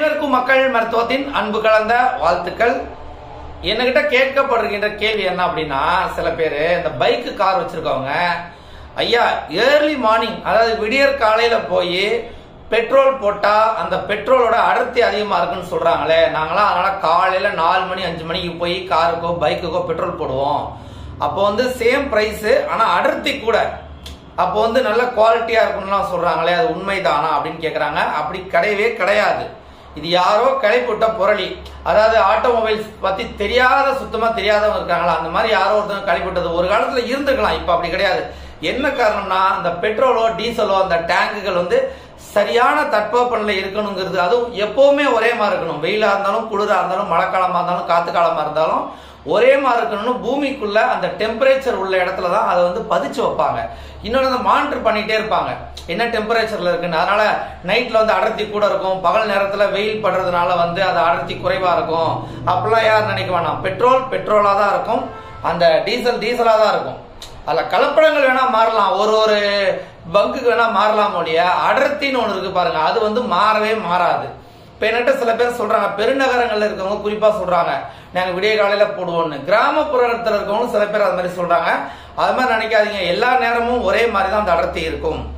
அனைவருக்கும் மக்கள் மருத்துவத்தின் அன்பு கலந்த வாழ்த்துக்கள் என்கிட்ட கேட்கப்படுகின்ற கேள்வி என்ன அப்படின்னா சில பேர் இந்த பைக்கு கார் வச்சிருக்கவங்க ஐயா ஏர்லி மார்னிங் அதாவது விடியற் காலையில போய் பெட்ரோல் போட்டா அந்த பெட்ரோலோட அடர்த்தி அதிகமா இருக்குன்னு சொல்றாங்களே நாங்களாம் அதனால காலையில நாலு மணி அஞ்சு மணிக்கு போய் காருக்கோ பைக்குக்கோ பெட்ரோல் போடுவோம் அப்போ வந்து சேம் பிரைஸ் ஆனா அடர்த்தி கூட அப்போ வந்து நல்ல குவாலிட்டியா இருக்கும்லாம் சொல்றாங்களே அது உண்மைதானா அப்படின்னு கேக்குறாங்க அப்படி கிடையவே கிடையாது இது யாரோ கிளைப்புட்ட புரளி அதாவது ஆட்டோமொபைல்ஸ் பத்தி தெரியாத சுத்தமா தெரியாதவங்க இருக்காங்களா அந்த மாதிரி யாரோ ஒருத்தவங்க கிளைப்புட்டது ஒரு காலத்துல இருந்துக்கலாம் இப்ப அப்படி கிடையாது என்ன காரணம்னா அந்த பெட்ரோலோ டீசலோ அந்த டேங்குகள் வந்து சரியான தட்பவெப்பநிலை இருக்கணுங்கிறது அதுவும் எப்பவுமே ஒரே மாதிரி இருக்கணும் வெயிலா இருந்தாலும் குளிரா இருந்தாலும் மழைக்காலமா இருந்தாலும் காத்து காலமா இருந்தாலும் ஒரே மாதிரி இருக்கணும்னு பூமிக்குள்ள அந்த டெம்பரேச்சர் உள்ள இடத்துல தான் அதை வந்து பதிச்சு வைப்பாங்க இன்னொன்று வந்து மானிட்டர் பண்ணிட்டே இருப்பாங்க என்ன டெம்பரேச்சர்ல இருக்குன்னு அதனால நைட்ல வந்து அடர்த்தி கூட இருக்கும் பகல் நேரத்துல வெயில் படுறதுனால வந்து அது அடர்த்தி குறைவா இருக்கும் அப்படிலாம் யாரும் நினைக்க வேணாம் பெட்ரோல் பெட்ரோலா தான் இருக்கும் அந்த டீசல் டீசலா தான் இருக்கும் அதுல கலப்படங்கள் வேணா மாறலாம் ஒரு ஒரு பங்குக்கு வேணா மாறலாம் ஒழிய அடர்த்தின்னு ஒன்று இருக்கு பாருங்க அது வந்து மாறவே மாறாது இப்ப என்கிட்ட சில பேர் சொல்றாங்க பெருநகரங்கள்ல இருக்கவங்க குறிப்பா சொல்றாங்க நாங்க விடிய காலையில போடுவோம்னு கிராமப்புறத்துல இருக்கவங்க சில பேர் அது மாதிரி சொல்றாங்க அது மாதிரி நினைக்காதீங்க எல்லா நேரமும் ஒரே மாதிரி தான் அந்த அடர்த்தி இருக்கும்